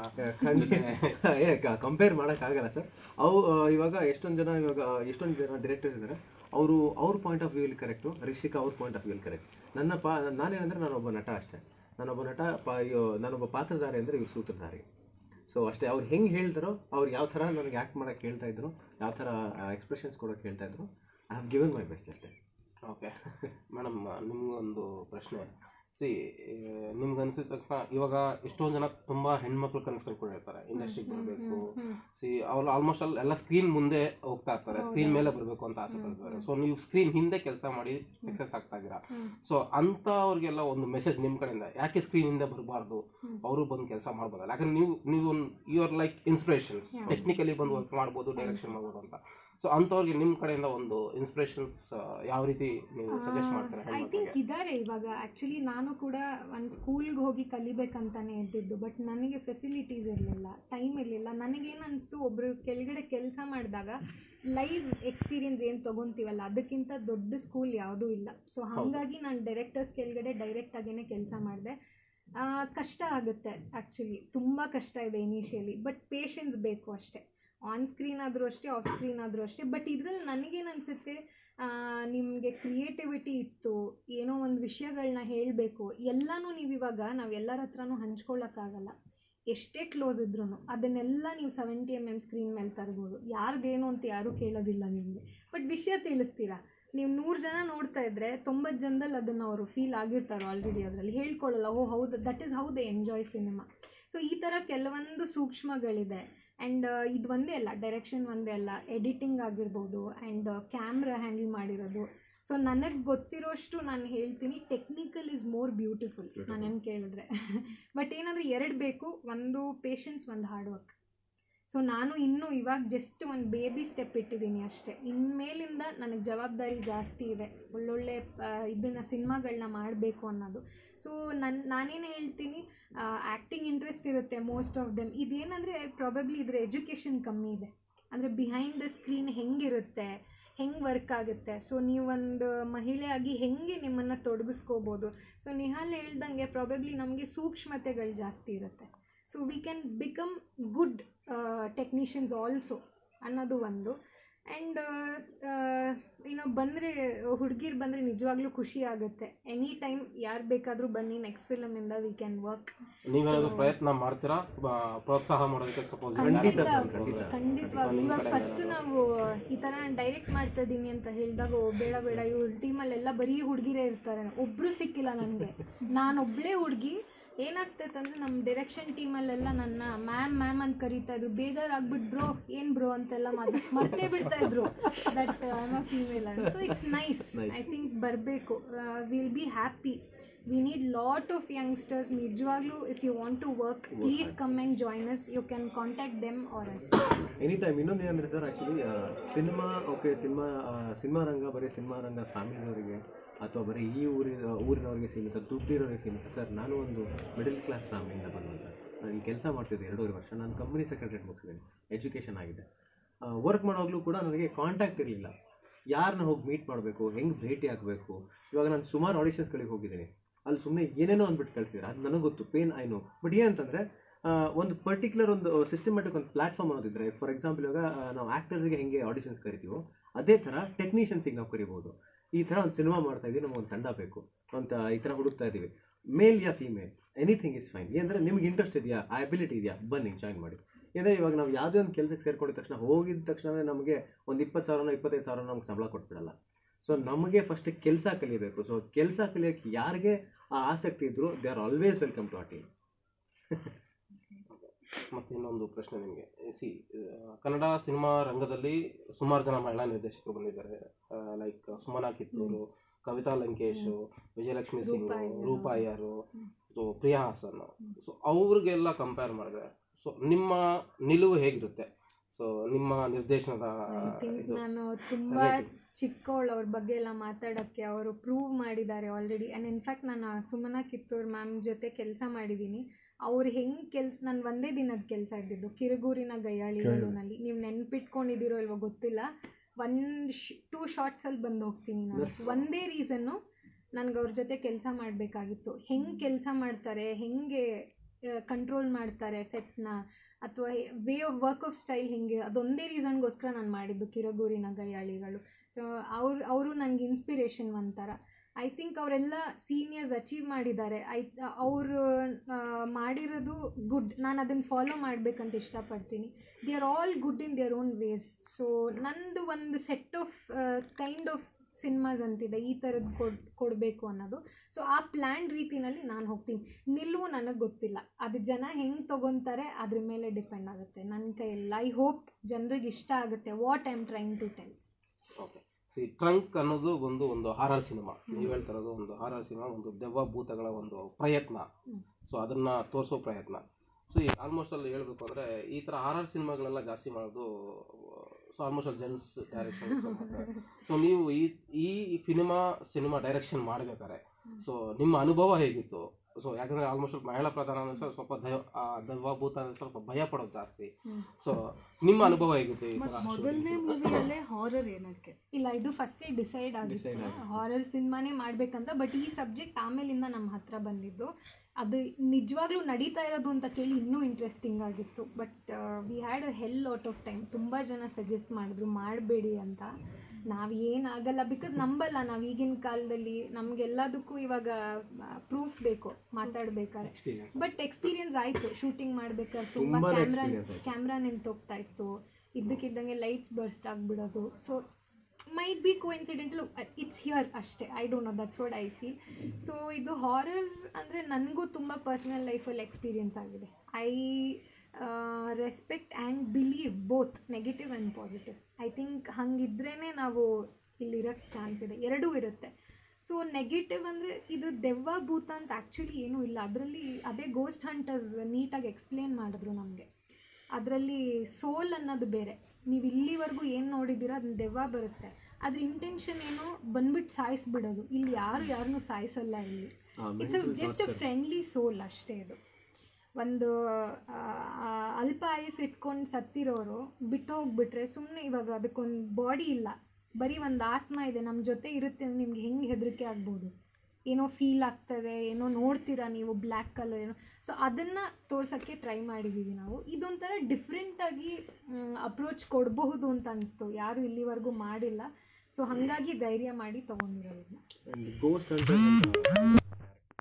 S5: ಕಂಪೇರ್ ಮಾಡೋಕ್ಕಾಗಲ್ಲ ಸರ್ ಅವು ಆ, ಇವಾಗ ಎಷ್ಟೊಂದು ಜನ ಇವಾಗ ಎಷ್ಟೊಂದು ಜನ ಡೈರೆಕ್ಟರ್ ಇದ್ದಾರೆ ಅವರು ಅವ್ರ ಪಾಯಿಂಟ್ ಆಫ್ ವ್ಯೂಲಿ ಕರೆಕ್ಟು ರಿಷಿಕಾ ಅವ್ರ ಪಾಯಿಂಟ್ ಆಫ್ ವ್ಯೂಲಿ ಕರೆಕ್ಟ್ ನನ್ನ ಪಾ ನಾನೇನಂದ್ರೆ ನಾನೊಬ್ಬ ನಟ ಅಷ್ಟೇ ನಾನೊಬ್ಬ ನಟ ಪಾ ಅಯ್ಯೋ, ನಾನೊಬ್ಬ ಪಾತ್ರಧಾರಿ ಅಂದರೆ ಇವ್ರು ಸೂತ್ರಧಾರಿ ಸೊ ಅಷ್ಟೇ ಅವ್ರು ಹೆಂಗೆ ಹೇಳ್ತಾರೋ ಅವ್ರು ಯಾವ ಥರ ನನಗೆ ಆ್ಯಕ್ಟ್ ಮಾಡೋಕ್ಕೆ ಹೇಳ್ತಾ ಇದ್ರು ಯಾವ ಥರ ಎಕ್ಸ್ಪ್ರೆಷನ್ಸ್ ಕೊಡೋಕ್ಕೆ ಹೇಳ್ತಾ ಇದ್ರು I have given my best ಅಷ್ಟೇ
S4: ಓಕೆ ಮೇಡಮ್ ನಿಮ್ಗೊಂದು ಪ್ರಶ್ನೆ ಸಿ ನಿಮ್ಗೆ ಅನ್ಸಿದ ತಕ್ಷಣ ಇವಾಗ ಎಷ್ಟೊಂದು ಜನ ತುಂಬಾ ಹೆಣ್ಮಕ್ಳು ಕನಸು ಕಳ್ಕೊಂಡಿರ್ತಾರೆ ಇಂಡಸ್ಟ್ರಿಗೆ ಬರಬೇಕು ಸಿ ಅವ್ರು ಆಲ್ಮೋಸ್ಟ್ ಅಲ್ಲಿ ಎಲ್ಲ ಸ್ಕ್ರೀನ್ ಮುಂದೆ ಹೋಗ್ತಾ ಇರ್ತಾರೆ ಸ್ಕ್ರೀನ್ ಮೇಲೆ ಬರಬೇಕು ಅಂತ ಆಸೆ ಪಡ್ತಾರೆ ಸೊ ನೀವು ಸ್ಕ್ರೀನ್ ಹಿಂದೆ ಕೆಲಸ ಮಾಡಿ ಸಕ್ಸಸ್ ಆಗ್ತಾ ಇದ್ದೀರಾ ಸೊ ಅವ್ರಿಗೆಲ್ಲ ಒಂದು ಮೆಸೇಜ್ ನಿಮ್ಮ ಕಡೆಯಿಂದ ಯಾಕೆ ಸ್ಕ್ರೀನ್ ಹಿಂದೆ ಬರಬಾರ್ದು ಅವರು ಬಂದು ಕೆಲಸ ಮಾಡ್ಬೋದಲ್ಲ ಯಾಕಂದ್ರೆ ನೀವು ನೀವು you are like inspiration technically ಬಂದು ವರ್ಕ್ ಮಾಡ್ಬೋದು ಡೈರೆಕ್ಷನ್ ಮಾಡ್ಬೋದು ಅಂತ ಸೊ ಅಂಥವ್ರಿಗೆ ನಿಮ್ಮ ಕಡೆಯಿಂದ ಒಂದು ಇನ್ಸ್ಪಿರೇಷನ್ಸ್ ಯಾವ ರೀತಿ ನೀವು ಸಜೆಸ್ಟ್ ಮಾಡ್ತಾರೆ
S3: ಐ ಥಿಂಕ್ ಇದ್ದಾರೆ ಇವಾಗ ಆ್ಯಕ್ಚುಲಿ ನಾನು ಕೂಡ ಒಂದು ಸ್ಕೂಲ್ಗೆ ಹೋಗಿ ಕಲಿಬೇಕಂತಾನೆ ಇದ್ದಿದ್ದು ಬಟ್ ನನಗೆ ಫೆಸಿಲಿಟೀಸ್ ಇರಲಿಲ್ಲ ಟೈಮ್ ಇರಲಿಲ್ಲ ನನಗೇನು ಅನಿಸ್ತು ಒಬ್ಬರು ಕೆಳಗಡೆ ಕೆಲಸ ಮಾಡಿದಾಗ ಲೈವ್ ಎಕ್ಸ್ಪೀರಿಯನ್ಸ್ ಏನು ತೊಗೊತೀವಲ್ಲ ಅದಕ್ಕಿಂತ ದೊಡ್ಡ ಸ್ಕೂಲ್ ಯಾವುದೂ ಇಲ್ಲ ಸೊ ಹಾಗಾಗಿ ನಾನು ಡೈರೆಕ್ಟರ್ಸ್ ಕೆಳಗಡೆ ಡೈರೆಕ್ಟ್ ಆಗೇನೆ ಕೆಲಸ ಮಾಡಿದೆ ಕಷ್ಟ ಆಗುತ್ತೆ ಆ್ಯಕ್ಚುಲಿ ತುಂಬ ಕಷ್ಟ ಇದೆ ಇನಿಷಿಯಲಿ ಬಟ್ ಪೇಷನ್ಸ್ ಬೇಕು ಅಷ್ಟೇ ಆನ್ ಸ್ಕ್ರೀನ್ ಆದರೂ ಅಷ್ಟೇ ಆಫ್ ಸ್ಕ್ರೀನ್ ಆದರೂ ಅಷ್ಟೇ ಬಟ್ ಇದ್ರಲ್ಲಿ ನನಗೇನು ಅನಿಸುತ್ತೆ ನಿಮಗೆ ಕ್ರಿಯೇಟಿವಿಟಿ ಇತ್ತು ಏನೋ ಒಂದು ವಿಷಯಗಳನ್ನ ಹೇಳಬೇಕು ಎಲ್ಲನೂ ನೀವು ಇವಾಗ ನಾವು ಎಲ್ಲರ ಹತ್ರನೂ ಹಂಚ್ಕೊಳ್ಳೋಕ್ಕಾಗಲ್ಲ ಎಷ್ಟೇ ಕ್ಲೋಸ್ ಇದ್ರೂ ಅದನ್ನೆಲ್ಲ ನೀವು ಸೆವೆಂಟಿ ಎಮ್ ಎಮ್ ಸ್ಕ್ರೀನ್ ಮೇಲೆ ತರ್ಬೋದು ಯಾರ್ದೇನು ಅಂತ ಯಾರೂ ಕೇಳೋದಿಲ್ಲ ನಿಮಗೆ ಬಟ್ ವಿಷಯ ತಿಳಿಸ್ತೀರಾ ನೀವು ನೂರು ಜನ ನೋಡ್ತಾ ಇದ್ರೆ ತೊಂಬತ್ತು ಜನದಲ್ಲಿ ಅದನ್ನು ಅವರು ಫೀಲ್ ಆಗಿರ್ತಾರೆ ಆಲ್ರೆಡಿ ಅದರಲ್ಲಿ ಹೇಳ್ಕೊಳ್ಳಲ್ಲ ಓ ಹೌದು that is how they enjoy cinema so ಈ ಥರ ಕೆಲವೊಂದು ಸೂಕ್ಷ್ಮಗಳಿದೆ ಆ್ಯಂಡ್ ಇದು ಒಂದೇ ಅಲ್ಲ ಡೈರೆಕ್ಷನ್ ಒಂದೇ ಅಲ್ಲ ಎಡಿಟಿಂಗ್ ಆಗಿರ್ಬೋದು ಆ್ಯಂಡ್ ಕ್ಯಾಮ್ರಾ ಹ್ಯಾಂಡಲ್ ಮಾಡಿರೋದು ಸೊ ನನಗೆ ಗೊತ್ತಿರೋಷ್ಟು ನಾನು ಹೇಳ್ತೀನಿ ಟೆಕ್ನಿಕಲ್ ಇಸ್ ಮೋರ್ ಬ್ಯೂಟಿಫುಲ್ ನಾನೇನು ಕೇಳಿದ್ರೆ ಬಟ್ ಏನಂದರೆ ಎರಡು ಬೇಕು ಒಂದು ಪೇಷನ್ಸ್ ಒಂದು ಹಾರ್ಡ್ ವರ್ಕ್ ಸೊ ನಾನು ಇನ್ನೂ ಇವಾಗ ಜಸ್ಟ್ ಒಂದು ಬೇಬಿ ಸ್ಟೆಪ್ ಇಟ್ಟಿದ್ದೀನಿ ಅಷ್ಟೇ ಇನ್ಮೇಲಿಂದ ನನಗೆ ಜವಾಬ್ದಾರಿ ಜಾಸ್ತಿ ಇದೆ ಒಳ್ಳೊಳ್ಳೆ ಇದನ್ನು ಸಿನಿಮಾಗಳನ್ನ ಮಾಡಬೇಕು ಅನ್ನೋದು ಸೊ ನನ್ನ ನಾನೇನು ಹೇಳ್ತೀನಿ ಆ್ಯಕ್ಟಿಂಗ್ ಇಂಟ್ರೆಸ್ಟ್ ಇರುತ್ತೆ ಮೋಸ್ಟ್ ಆಫ್ ದೆಮ್ ಇದೇನಂದರೆ ಪ್ರಾಬಬ್ಲಿ ಇದ್ರ ಎಜುಕೇಷನ್ ಕಮ್ಮಿ ಇದೆ ಅಂದರೆ ಬಿಹೈಂಡ್ ದ ಸ್ಕ್ರೀನ್ ಹೆಂಗಿರುತ್ತೆ ಹೆಂಗೆ ವರ್ಕ್ ಆಗುತ್ತೆ ಸೊ ನೀವೊಂದು ಮಹಿಳೆಯಾಗಿ ಹೆಂಗೆ ನಿಮ್ಮನ್ನು ತೊಡಗಿಸ್ಕೋಬೋದು ಸೊ ನಿಹಾಲ್ ಹೇಳ್ದಂಗೆ ಪ್ರಾಬಬ್ಲಿ ನಮಗೆ ಸೂಕ್ಷ್ಮತೆಗಳು ಜಾಸ್ತಿ ಇರುತ್ತೆ so we can become good technicians also ಅನ್ನೋದು ಒಂದು ಆ್ಯಂಡ್ ಏನೋ ಬಂದರೆ ಹುಡುಗಿರು ಬಂದರೆ ನಿಜವಾಗ್ಲೂ ಖುಷಿ ಆಗುತ್ತೆ ಎನಿ ಟೈಮ್ ಯಾರು ಬೇಕಾದರೂ ಬನ್ನಿ ನೆಕ್ಸ್ಟ್ ಫಿಲಮಿಂದ ವಿ ಕ್ಯಾನ್ ವರ್ಕ್
S4: ನೀವೇನಾದ್ರು ಪ್ರಯತ್ನ ಮಾಡ್ತೀರಾ ಬ- ಪ್ರೋತ್ಸಾಹ ಮಾಡೋದಕ್ಕೆ ಸಪೋಸ್
S5: ಖಂಡಿತ ಸರ್, ಖಂಡಿತ.
S3: ಖಂಡಿತವಾಗ್ಲೂ ಇವಾಗ ಫಸ್ಟ್ ನಾವು ಈ ಥರ ಡೈರೆಕ್ಟ್ ಮಾಡ್ತಾ ಇದ್ದೀನಿ ಅಂತ ಹೇಳಿದಾಗ ಓ ಬೇಡ ಬೇಡ ಇವ್ರ ಟೀಮಲ್ಲೆಲ್ಲ ಬರೀ ಹುಡುಗಿರೇ ಇರ್ತಾರೆ ಒಬ್ಬರು ಸಿಕ್ಕಿಲ್ಲ ನನಗೆ ನಾನೊಬ್ಬಳೇ ಹುಡುಗಿ ಏನಾಗ್ತೈತೆ ಅಂದರೆ ನಮ್ಮ ಡೈರೆಕ್ಷನ್ ಟೀಮಲ್ಲೆಲ್ಲ ನನ್ನ ಮ್ಯಾಮ್ ಮ್ಯಾಮ್ ಅಂತ ಕರೀತಾ ಇದ್ರು ಬೇಜಾರಾಗ್ಬಿಟ್ಟು ಬ್ರೋ ಏನು ಬ್ರೋ ಅಂತೆಲ್ಲ ಮಾತು ಮರ್ತೇ ಬಿಡ್ತಾ ಇದ್ರು that I am a female ಅಂತ so it's nice I think ಬರಬೇಕು will be happy we need lot of youngsters ನಿಜವಾಗ್ಲೂ if you want to work please come and join us you can contact them or us
S5: any time ಇನ್ನೊಂದು ಏನಂದರೆ sir actually cinema okay cinema cinema ರಂಗ ಬರೀ cinema ರಂಗ ಫ್ಯಾಮಿಲಿಯವರಿಗೆ ಅಥವಾ ಬರೀ ಈ ಊರಿನ ಊರಿನವರಿಗೆ ಸೀಮಿತ ದುಡ್ಡಿರೋರಿಗೆ ಸೀಮಿತ ಸರ್ ನಾನು ಒಂದು ಮಿಡಲ್ ಕ್ಲಾಸ್ ಫ್ಯಾಮಿಲಿಯಿಂದ ಬಂದವನು ಸರ್ ನಾನು ಇಲ್ಲಿ ಕೆಲಸ ಮಾಡ್ತಿದ್ದೆ ಎರಡೂವರೆ ವರ್ಷ ನಾನು ಕಂಪನಿ ಸೆಕ್ರೆಟರಿಯೇಟ್ ಮುಗಿಸಿದ್ದೀನಿ ಎಜುಕೇಷನ್ ಆಗಿದೆ ವರ್ಕ್ ಮಾಡೋವಾಗಲೂ ಕೂಡ ನನಗೆ ಕಾಂಟ್ಯಾಕ್ಟ್ ಇರಲಿಲ್ಲ ಯಾರನ್ನ ಹೋಗಿ ಮೀಟ್ ಮಾಡಬೇಕು ಹೆಂಗೆ ಭೇಟಿ ಆಗಬೇಕು ಇವಾಗ ನಾನು ಸುಮಾರು ಆಡಿಷನ್ಸ್ಗಳಿಗೆ ಹೋಗಿದ್ದೀನಿ ಅಲ್ಲಿ ಸುಮ್ಮನೆ ಏನೇನೋ ಅಂದ್ಬಿಟ್ಟು ಕಳಿಸಿದ್ರೆ ಅದು ನನಗೆ ಗೊತ್ತು ಪೇನ್ ಐ ನೋ ಬಟ್ ಏನಂತಂದರೆ ಒಂದು ಪರ್ಟಿಕ್ಯುಲರ್ ಒಂದು ಸಿಸ್ಟಮೆಟಿಕ್ ಒಂದು ಪ್ಲಾಟ್ಫಾರ್ಮ್ ಅನ್ನೋದಿದ್ರೆ ಫಾರ್ ಎಕ್ಸಾಂಪಲ್ ಇವಾಗ ಆ, ನಾವು ಆ್ಯಕ್ಟರ್ಸ್ಗೆ ಹೆಂಗೆ ಆಡಿಷನ್ಸ್ ಕರಿತೀವೋ ಅದೇ ಥರ ಟೆಕ್ನಿಷಿಯನ್ಸಿಗೆ ನಾವು ಕರಿಬೋದು ಈ ಥರ ಒಂದು ಸಿನಿಮಾ ಮಾಡ್ತಾ ಇದೀವಿ ನಮಗೊಂದು ತಂಡ ಬೇಕು ಅಂತ ಈ ಥರ ಹುಡುಕ್ತಾ ಇದ್ದೀವಿ ಮೇಲ್ ಯಾ ಫೀಮೇಲ್ ಎನಿಥಿಂಗ್ ಇಸ್ ಫೈನ್ ಏನಂದರೆ ನಿಮ್ಗೆ ಇಂಟ್ರೆಸ್ಟ್ ಇದೆಯಾ ಆ ಅಬಿಲಿಟಿ ಇದೆಯಾ ಬನ್ನಿ ಜಾಯ್ನ್ ಮಾಡಿ ಏಕೆಂದರೆ ಇವಾಗ ನಾವು ಯಾವುದೇ ಒಂದು ಕೆಲಸಕ್ಕೆ ಸೇರ್ಕೊಂಡಿದ ತಕ್ಷಣ ಹೋಗಿದ ತಕ್ಷಣ ನಮಗೆ ಒಂದು ಇಪ್ಪತ್ತು ಸಾವಿರನೋ ಇಪ್ಪತ್ತೈದು ಸಾವಿರ ನಮ್ಗೆ ಸಂಬಳ ಕೊಟ್ಬಿಡಲ್ಲ ಸೊ ನಮಗೆ ಫಸ್ಟ್ ಕೆಲಸ ಕಲಿಯಬೇಕು ಸೊ ಕೆಲಸ ಕಲಿಯೋಕ್ಕೆ ಯಾರಿಗೆ ಆ ಆಸಕ್ತಿ ಇದ್ರು they are always welcome to ಆ ಟೀಮ್
S4: ಮತ್ತೆ ಇನ್ನೊಂದು ಪ್ರಶ್ನೆ ನಿಮಗೆ ಸಿ ಕನ್ನಡ ಸಿನಿಮಾ ರಂಗದಲ್ಲಿ ಸುಮಾರು ಜನ ಮಹಿಳಾ ನಿರ್ದೇಶಕರು ಬಂದಿದ್ದಾರೆ like Sumana Kittur Kavitha Lankesh Vijayalakshmi Singh Roopa Iyer so Priya Hassan so ಅವ್ರಿಗೆಲ್ಲ ಕಂಪೇರ್ ಮಾಡಿದ್ರೆ ಸೊ ನಿಮ್ಮ ನಿಲುವು ಹೇಗಿರುತ್ತೆ ಸೊ ನಿಮ್ಮ ನಿರ್ದೇಶನದ
S3: ಐ ಥಿಂಕ್
S4: ಇದು
S3: ನಾನು ತುಂಬ ಚಿಕ್ಕವಳು ಅವ್ರ ಬಗ್ಗೆ ಎಲ್ಲ ಮಾತಾಡೋಕ್ಕೆ ಅವರು ಪ್ರೂವ್ ಮಾಡಿದ್ದಾರೆ ಆಲ್ರೆಡಿ ಆ್ಯಂಡ್ ಇನ್ಫ್ಯಾಕ್ಟ್ ನಾನು ಸುಮನಾ ಕಿತ್ತೂರ್ ಮ್ಯಾಮ್ ಜೊತೆ ಕೆಲಸ ಮಾಡಿದ್ದೀನಿ ಅವ್ರು ಹೆಂಗೆ ಕೆಲ್ಸ ನಾನು ಒಂದೇ ದಿನದ ಕೆಲಸ ಇದ್ದಿದ್ದು ಕಿರುಗೂರಿನ ಗಯ್ಯಾಳಿಗಳಲ್ಲಿ ನೀವು ನೆನ್ಪಿಟ್ಕೊಂಡಿದ್ದೀರೋ ಇಲ್ವೋ ಗೊತ್ತಿಲ್ಲ ಒಂದು ಟೂ ಶಾರ್ಟ್ಸಲ್ಲಿ ಬಂದು ಹೋಗ್ತೀನಿ ನಾನು ಒಂದೇ ರೀಸನ್ನು ನನಗೆ ಅವ್ರ ಜೊತೆ ಕೆಲಸ ಮಾಡಬೇಕಾಗಿತ್ತು ಹೆಂಗೆ ಕೆಲಸ ಮಾಡ್ತಾರೆ ಹೆಂಗೆ ಕಂಟ್ರೋಲ್ ಮಾಡ್ತಾರೆ ಸೆಟ್ನ ಅಥವಾ way of work of style ಹೆಂಗೆ ಅದೊಂದೇ ರೀಸನ್ಗೋಸ್ಕರ ನಾನು ಮಾಡಿದ್ದು ಕಿರಗೂರಿನ ಗೈಯಾಳಿಗಳು ಸೊ ಅವ್ರು ಅವರು ನನಗೆ ಇನ್ಸ್ಪಿರೇಷನ್ ಒಂಥರ ಐ ಥಿಂಕ್ ಅವರೆಲ್ಲ ಸೀನಿಯರ್ಸ್ ಅಚೀವ್ ಮಾಡಿದ್ದಾರೆ ಐ ಅವರು ಮಾಡಿರೋದು ಗುಡ್ ನಾನು ಅದನ್ನು ಫಾಲೋ ಮಾಡಬೇಕಂತ ಇಷ್ಟಪಡ್ತೀನಿ they are all good in their own ways so ನಂದು ಒಂದು set of kind of cinemas ಅಂತಿದೆ ಈ ಥರದ್ದು ಕೊಡ್ ಕೊಡಬೇಕು ಅನ್ನೋದು ಸೊ ಆ ಪ್ಲ್ಯಾನ್ ರೀತಿನಲ್ಲಿ ನಾನು ಹೋಗ್ತೀನಿ ನಿಲುವು ನನಗೆ ಗೊತ್ತಿಲ್ಲ ಅದು ಜನ ಹೆಂಗೆ ತೊಗೊತಾರೆ ಅದ್ರ ಮೇಲೆ ಡಿಪೆಂಡ್ ಆಗುತ್ತೆ ನನ್ನ ಕೈಯಲ್ಲಿ ಐ ಹೋಪ್ ಜನರಿಗೆ ಇಷ್ಟ ಆಗುತ್ತೆ what I am trying to tell
S4: okay see trunk ಅನ್ನೋದು ಒಂದು ಒಂದು ಹಾರರ್ ಸಿನಿಮಾ ನೀವು ಹೇಳ್ತಾ ಇರೋದು ಒಂದು ಹಾರರ್ ಸಿನಿಮಾ ಒಂದು ದೆವ್ವ ಭೂತಗಳ ಒಂದು ಪ್ರಯತ್ನ ಸೊ ಅದನ್ನ ತೋರಿಸೋ ಪ್ರಯತ್ನ ಸೊ ಈ ಆಲ್ಮೋಸ್ಟ್ ಅಲ್ಲಿ ಹೇಳ್ಬೇಕು ಅಂದ್ರೆ ಈ ತರ ಹಾರರ್ ಸಿನಿಮಾಗಳೆಲ್ಲ ಜಾಸ್ತಿ ಮಾಡೋದು ಸೊ ಆಲ್ಮೋಸ್ಟ್ ಅಲ್ಲಿ ಜೆಂಟ್ಸ್ ಡೈರೆಕ್ಷನ್ ಸೊ ನೀವು ಈ ಈ ಸಿನಿಮಾ ಸಿನಿಮಾ ಡೈರೆಕ್ಷನ್ ಮಾಡಬೇಕಾದ್ರೆ ಸೊ ನಿಮ್ಮ ಅನುಭವ ಹೇಗಿತ್ತು ಸೊ ಯಾಕಂದ್ರೆ ಆಲ್ಮೋಸ್ಟ್ ಮಹಿಳಾ ಪ್ರಧಾನ ಅಂದ್ರೆ ಸ್ವಲ್ಪ ಸ್ವಲ್ಪ ದೈವ ಆ ದೆವ್ವ ಭೂತ ಅಂದ್ರೆ ಸ್ವಲ್ಪ ಭಯ ಪಡೋದು ಜಾಸ್ತಿ ಸೊ ನಿಮ್ಮ ಅನುಭವ ಹೇಗಿತ್ತು ಈ ತರ
S2: ಮೊದಲನೇ
S4: shooting?
S2: ಮೂವಿಯಲ್ಲೇ ಹಾರರ್ ಏನಕ್ಕೆ
S3: ಇಲ್ಲ ಇದು ಫಸ್ಟೇ ಡಿಸೈಡ್ ಆಗಿತ್ತು ಹಾರರ್ ಸಿನಿಮಾನೇ ಮಾಡ್ಬೇಕಂತ ಬಟ್ ಈ ಸಬ್ಜೆಕ್ಟ್ ಆಮೇಲಿಂದ ನಮ್ಮ ಹತ್ರ ಬಂದಿದ್ದು ಅದು ನಿಜವಾಗ್ಲೂ ನಡೀತಾ ಇರೋದು ಅಂತ ಕೇಳಿ ಇನ್ನೂ ಇಂಟ್ರೆಸ್ಟಿಂಗ್ ಆಗಿತ್ತು but we had a hell lot of time ತುಂಬ ಜನ ಸಜೆಸ್ಟ್ ಮಾಡಿದ್ರು ಮಾಡಬೇಡಿ ಅಂತ ನಾವು ಏನಾಗಲ್ಲ ಬಿಕಾಸ್ ನಂಬಲ್ಲ ನಾವು ಈಗಿನ ಕಾಲದಲ್ಲಿ ನಮಗೆಲ್ಲದಕ್ಕೂ ಇವಾಗ ಪ್ರೂಫ್ ಬೇಕು ಮಾತಾಡ್ಬೇಕಾದ್ರೆ
S4: Experience.
S3: ಬಟ್ ಎಕ್ಸ್ಪೀರಿಯನ್ಸ್ ಆಯಿತು ಶೂಟಿಂಗ್ ಮಾಡ್ಬೇಕಾದ್ರೆ ತುಂಬ
S5: ತುಂಬಾನೇ
S3: ಕ್ಯಾಮ್ರಾ
S5: experience ಆಯ್ತು.
S3: ಕ್ಯಾಮ್ರಾ ನಿಂತೋಗ್ತಾ ಇತ್ತು ಇದ್ದಕ್ಕಿದ್ದಂಗೆ ಲೈಟ್ಸ್ ಬರ್ಸ್ಟ್ ಆಗಿಬಿಡೋದು so might be coincidental it's here ಅಷ್ಟೇ I don't know that's what I feel so ಇದು ಹಾರರ್ ಅಂದರೆ ನನಗೂ ತುಂಬ ಪರ್ಸನಲ್ ಲೈಫಲ್ಲಿ ಎಕ್ಸ್ಪೀರಿಯನ್ಸ್ ಆಗಿದೆ I respect and believe both negative and positive I think ಹಂಗಿದ್ರೇ ನಾವು ಇಲ್ಲಿರೋಕ್ಕೆ ಚಾನ್ಸ್ ಇದೆ ಎರಡೂ ಇರುತ್ತೆ ಸೊ ನೆಗೆಟಿವ್ ಅಂದರೆ ಇದು ದೆವ್ವ ಭೂತ ಅಂತ ಆ್ಯಕ್ಚುಲಿ ಏನೂ ಇಲ್ಲ ಅದರಲ್ಲಿ ಅದೇ ಗೋಸ್ಟ್ ಹಂಟರ್ಸ್ ನೀಟಾಗಿ ಎಕ್ಸ್ಪ್ಲೇನ್ ಮಾಡಿದ್ರು ನಮಗೆ ಅದರಲ್ಲಿ ಸೋಲ್ ಅನ್ನೋದು ಬೇರೆ ನೀವು ಇಲ್ಲಿವರೆಗೂ ಏನು ನೋಡಿದ್ದೀರೋ ಅದನ್ನ ದೆವ್ವ ಬರುತ್ತೆ ಅದ್ರ ಇಂಟೆನ್ಷನ್ ಏನು ಬಂದ್ಬಿಟ್ಟು ಸಾಯಿಸ್ಬಿಡೋದು ಇಲ್ಲಿ ಯಾರು ಯಾರನ್ನೂ ಸಾಯಿಸಲ್ಲ ಇಲ್ಲಿ it's just a friendly soul ಅಷ್ಟೇ ಇದು ಒಂದು ಆ, ಆ, ಅಲ್ಪ ಆಯುಸ್ ಇಟ್ಕೊಂಡು ಸತ್ತಿರೋರು ಬಿಟ್ಟು ಹೋಗ್ಬಿಟ್ರೆ ಸುಮ್ಮನೆ ಇವಾಗ ಅದಕ್ಕೊಂದು ಬಾಡಿ ಇಲ್ಲ ಬರೀ ಒಂದು ಆತ್ಮ ಇದೆ ನಮ್ಮ ಜೊತೆ ಇರುತ್ತೆ ಅಂದ್ರೆ ನಿಮ್ಗೆ ಹೆಂಗೆ ಹೆದರಿಕೆ ಆಗ್ಬೋದು ಏನೋ ಫೀಲ್ ಆಗ್ತದೆ ಏನೋ ನೋಡ್ತೀರಾ ನೀವು ಬ್ಲ್ಯಾಕ್ ಕಲರ್ ಏನೋ ಸೊ ಅದನ್ನು ತೋರ್ಸೋಕ್ಕೆ ಟ್ರೈ ಮಾಡಿದ್ದೀವಿ ನಾವು ಇದೊಂಥರ ಡಿಫ್ರೆಂಟಾಗಿ ಅಪ್ರೋಚ್ ಕೊಡಬಹುದು ಅಂತ ಅನಿಸ್ತು ಯಾರು ಇಲ್ಲಿವರೆಗೂ ಮಾಡಿಲ್ಲ ಸೊ ಹಾಗಾಗಿ ಧೈರ್ಯ ಮಾಡಿ ತೊಗೊಂಡಿರೋದನ್ನ
S5: and ghost hunter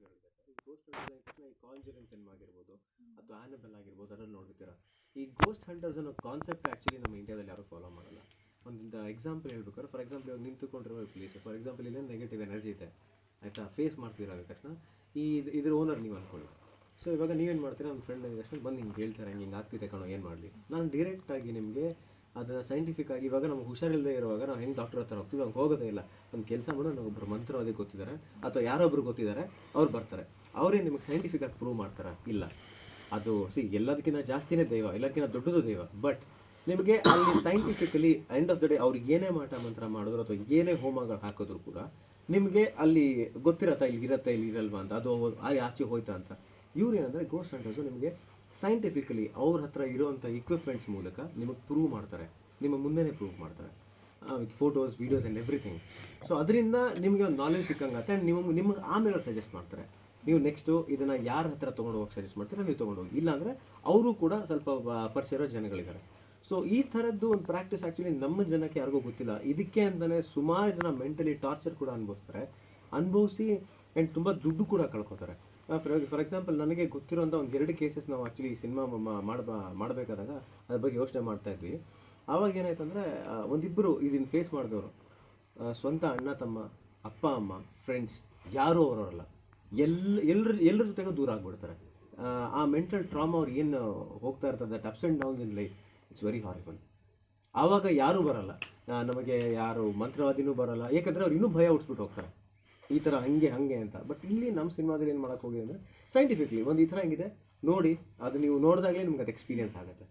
S5: ghost hunter ಈ ಕಾಂಜರಿಂಗ್ ಸಿನಿಮಾ ಆಗಿರ್ಬೋದು ಅಥವಾ ಆ್ಯನಬಲ್ ಆಗಿರ್ಬೋದು ಅದರಲ್ಲಿ ನೋಡಿರ್ತೀರ ಈ ಗೋಸ್ಟ್ ಹಂಟರ್ಸ್ ಅನ್ನೋ ಕಾನ್ಸೆಪ್ಟ್ ಆ್ಯಕ್ಚುಲಿ ನಮ್ಮ ಇಂಡಿಯಾದಲ್ಲಿ ಯಾರು ಫಾಲೋ ಮಾಡಲ್ಲ ಒಂದು ಎಕ್ಸಾಂಪಲ್ ಹೇಳ್ಬೇಕಾದ್ರೆ ಫಾರ್ ಎಕ್ಸಾಂಪಲ್ ಇವಾಗ ನಿಂತುಕೊಂಡಿರುವ ಪ್ಲೇಸ್ ಫಾರ್ ಎಕ್ಸಾಂಪಲ್ ಇಲ್ಲಿ ನೆಗೆಟಿವ್ ಎನರ್ಜಿ ಇದೆ ಆಯಿತಾ ಫೇಸ್ ಮಾಡ್ತೀರಾ ಅಂದ ತಕ್ಷಣ ಈ ಇದ್- ಇದ್ರ ಓನರ್ ನೀವು ಅನ್ಕೊಳ್ಳಿ ಸೊ ಇವಾಗ ನೀವೇನು ಮಾಡ್ತೀರಾ ನನ್ನ ಫ್ರೆಂಡ್ ಅಂದ ತಕ್ಷಣ ಬಂದು ಹಿಂಗೆ ಹೇಳ್ತಾರೆ ಹಿಂಗೆ ಹಿಂಗೆ ಆಗ್ತಿದೆ ಕಣೋ ಏನು ಮಾಡಲಿ ನಾನು ಡೈರೆಕ್ಟಾಗಿ ನಿಮಗೆ ಅದನ್ನು ಸೈಂಟಿಫಿಕ್ ಆಗಿ ಇವಾಗ ನಮ್ಗೆ ಹುಷಾರಿಲ್ಲದೆ ಇರುವಾಗ ನಾವು ಹೆಂಗೆ ಡಾಕ್ಟರ್ ಹತ್ರ ಹೋಗ್ತೀವಿ ಹಂಗೆ ಹೋಗೋದೇ ಇಲ್ಲ ಒಂದು ಕೆಲಸ ಮಾಡೋ ನಾವು ಒಬ್ಬರು ಮಂತ್ರವಾದಿ ಗೊತ್ತಿದ್ದಾರೆ ಅಥವಾ ಯಾರೊಬ್ರು ಗೊತ್ತಿದ್ದಾರೆ ಅವ್ರು ಬರ್ತಾರೆ ಅವರೇ ನಿಮಗೆ ಸೈಂಟಿಫಿಕ್ ಆಗಿ ಪ್ರೂವ್ ಮಾಡ್ತಾರಾ ಇಲ್ಲ ಅದು ಸಿ ಎಲ್ಲದಕ್ಕಿಂತ ಜಾಸ್ತಿನೇ ದೈವ ಎಲ್ಲದಕ್ಕಿಂತ ದೊಡ್ಡದು ದೈವ ಬಟ್ ನಿಮಗೆ ಅಲ್ಲಿ scientifically end of the day ಅವ್ರು ಏನೇ ಮಾಟ ಮಂತ್ರ ಮಾಡಿದ್ರು ಅಥವಾ ಏನೇ ಹೋಮಗಳು ಹಾಕಿದ್ರು ಕೂಡ ನಿಮಗೆ ಅಲ್ಲಿ ಗೊತ್ತಿರತ್ತಾ ಇಲ್ಲಿ ಇರತ್ತಾ ಇಲ್ಲಿ ಇರಲ್ವಾ ಅಂತ ಅದು ಆ- ಆಚೆ ಹೋಯ್ತಾ ಅಂತ ಇವ್ರು ಏನಂದ್ರೆ ಗೋಸ್ಟ್ ಹಂಟರ್ಸು ನಿಮಗೆ ಸೈಂಟಿಫಿಕಲಿ ಅವ್ರ ಹತ್ರ ಇರುವಂಥ ಇಕ್ವಿಪ್ಮೆಂಟ್ಸ್ ಮೂಲಕ ನಿಮಗೆ ಪ್ರೂವ್ ಮಾಡ್ತಾರೆ ನಿಮ್ಮ ಮುಂದೆನೇ ಪ್ರೂವ್ ಮಾಡ್ತಾರೆ with photos videos and everything so ಅದರಿಂದ ನಿಮಗೆ ಒಂದು ನಾಲೆಜ್ ಸಿಕ್ಕಂಗತ್ತೆ ಆ್ಯಂಡ್ ನಿಮಗೆ ನಿಮ್ಗೆ ಆಮೇಲೆ ಸಜೆಸ್ಟ್ ಮಾಡ್ತಾರೆ ನೀವು ನೆಕ್ಸ್ಟು ಇದನ್ನು ಯಾರ ಹತ್ರ ತೊಗೊಂಡು ಹೋಗಿ ಸಜೆಸ್ಟ್ ಮಾಡ್ತೀರಾ ನೀವು ತೊಗೊಂಡು ಹೋಗಿ ಇಲ್ಲಾಂದರೆ ಅವರು ಕೂಡ ಸ್ವಲ್ಪ ಬ- ಪರಿಚಯ ಇರೋ ಜನಗಳಿದ್ದಾರೆ ಸೊ ಈ ಥರದ್ದು ಒಂದು ಪ್ರಾಕ್ಟೀಸ್ ಆ್ಯಕ್ಚುಲಿ ನಮ್ಮ ಜನಕ್ಕೆ ಯಾರಿಗೂ ಗೊತ್ತಿಲ್ಲ ಇದಕ್ಕೆ ಅಂತಲೇ ಸುಮಾರು ಜನ ಮೆಂಟಲಿ ಟಾರ್ಚರ್ ಕೂಡ ಅನುಭವಿಸ್ತಾರೆ ಅನುಭವಿಸಿ ಆ್ಯಂಡ್ ತುಂಬ ದುಡ್ಡು ಕೂಡ ಕಳ್ಕೊತಾರೆ ಫಾರ್ ಎಕ್ಸಾಂಪಲ್ ನನಗೆ ಗೊತ್ತಿರೋಂಥ ಒಂದು ಎರಡು ಕೇಸಸ್ ನಾವು ಆ್ಯಕ್ಚುಲಿ ಸಿನಿಮಾ ಮಾಡಬ ಮಾಡಬೇಕಾದಾಗ ಅದ್ರ ಬಗ್ಗೆ ಯೋಚನೆ ಮಾಡ್ತಾ ಇದ್ವಿ ಆವಾಗ ಏನಾಯ್ತಂದರೆ ಒಂದಿಬ್ಬರು ಇದನ್ನು ಫೇಸ್ ಮಾಡಿದವರು ಸ್ವಂತ ಅಣ್ಣ ತಮ್ಮ ಅಪ್ಪ ಅಮ್ಮ ಫ್ರೆಂಡ್ಸ್ ಯಾರೂ ಅವರವರಲ್ಲ ಎಲ್ಲ ಎಲ್ಲರ ಎಲ್ಲರ ಜೊತೆಗೂ ದೂರ ಆಗ್ಬಿಡ್ತಾರೆ ಆ, ಆ ಮೆಂಟಲ್ ಟ್ರಾಮಾ ಅವ್ರು ಏನು ಹೋಗ್ತಾ ಇರ್ತದೆ that ups and downs in life it's very horrible ಆವಾಗ ಯಾರೂ ಬರಲ್ಲ ಆ, ನಮಗೆ ಯಾರು ಮಂತ್ರವಾದಿನೂ ಬರಲ್ಲ ಯಾಕಂದರೆ ಅವ್ರು ಇನ್ನೂ ಭಯ ಹುಡ್ಸ್ಬಿಟ್ಟು ಹೋಗ್ತಾರೆ ಈ ಥರ ಹಂಗೆ ಹಂಗೆ ಅಂತ ಬಟ್ ಇಲ್ಲಿ ನಮ್ಮ ಸಿನಿಮಾದಲ್ಲಿ ಏನು ಮಾಡೋಕೆ ಹೋಗಿದೆ ಅಂದರೆ ಸೈಂಟಿಫಿಕ್ಲಿ ಒಂದು ಈ ಥರ ಹೆಂಗಿದೆ ನೋಡಿ ಅದು ನೀವು ನೋಡಿದಾಗಲೇ ನಿಮ್ಗೆ ಅದು ಎಕ್ಸ್ಪೀರಿಯನ್ಸ್ ಆಗುತ್ತೆ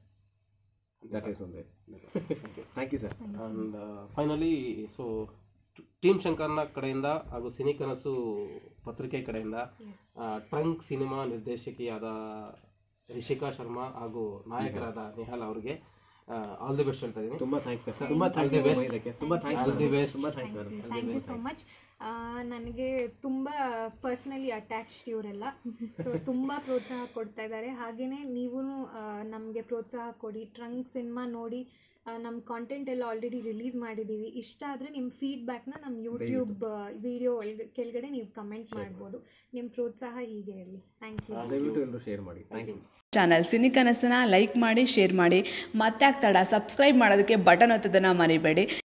S5: ದಟ್ ಈಸ್ ಒಂದು thank you sir
S4: and finally so team ಶಂಕರ್ನ ಕಡೆಯಿಂದ ಹಾಗೂ ಸಿನಿ ಕನಸು ಪತ್ರಿಕೆ ಕಡೆಯಿಂದ ಟ್ರಂಕ್ ಸಿನಿಮಾ ನಿರ್ದೇಶಕಿಯಾದ ರಿಷಿಕಾ ಶರ್ಮಾ ಹಾಗೂ ನಾಯಕರಾದ ನಿಹಾಲ್ ಅವರಿಗೆ ಆಲ್ ದಿ ಬೆಸ್ಟ್ ಹೇಳ್ತಾ ಇದ್ದೀನಿ
S5: ತುಂಬಾ ಥ್ಯಾಂಕ್ಸ್ ಸರ್
S4: Sir,
S5: ತುಂಬಾ
S4: all the
S5: ಥ್ಯಾಂಕ್ಸ್
S4: best.
S5: ಇದಕ್ಕೆ ತುಂಬಾ
S4: All the
S5: ಥ್ಯಾಂಕ್ಸ್
S4: best.
S5: ತುಂಬಾ thanks sir
S3: thank you so much ನನಗೆ ತುಂಬ ಪರ್ಸ್ನಲಿ ಅಟ್ಯಾಚ್ಡ್ ಇವರೆಲ್ಲ ಸೊ ತುಂಬ ಪ್ರೋತ್ಸಾಹ ಕೊಡ್ತಾ ಇದ್ದಾರೆ ಹಾಗೆಯೇ ನೀವೂ ನಮಗೆ ಪ್ರೋತ್ಸಾಹ ಕೊಡಿ ಟ್ರಂಕ್ ಸಿನಿಮಾ ನೋಡಿ ನಮ್ಮ ಕಾಂಟೆಂಟ್ ಎಲ್ಲ ಆಲ್ರೆಡಿ ರಿಲೀಸ್ ಮಾಡಿದ್ದೀವಿ ಇಷ್ಟ ಆದರೆ ನಿಮ್ಮ ಫೀಡ್ಬ್ಯಾಕ್ನ ನಮ್ಮ ಯೂಟ್ಯೂಬ್ ವಿಡಿಯೋ ಒಳಗೆ ಕೆಳಗಡೆ ನೀವು ಕಮೆಂಟ್ ಮಾಡ್ಬೋದು ನಿಮ್ಮ ಪ್ರೋತ್ಸಾಹ ಹೀಗೆ ಇರಲಿ ಥ್ಯಾಂಕ್ ಯು
S5: ದಯವಿಟ್ಟು ಎಲ್ಲರೂ ಶೇರ್ ಮಾಡಿ ಥ್ಯಾಂಕ್ ಯು
S1: ಚಾನಲ್ ಸಿನಿ ಕನಸನ್ನ ಲೈಕ್ ಮಾಡಿ ಶೇರ್ ಮಾಡಿ ಮತ್ತೆ ಆಗ್ತಾಡ ಸಬ್ಸ್ಕ್ರೈಬ್ ಮಾಡೋದಕ್ಕೆ ಬಟನ್ ಒತ್ತೋದನ್ನು ಮರಿಬೇಡಿ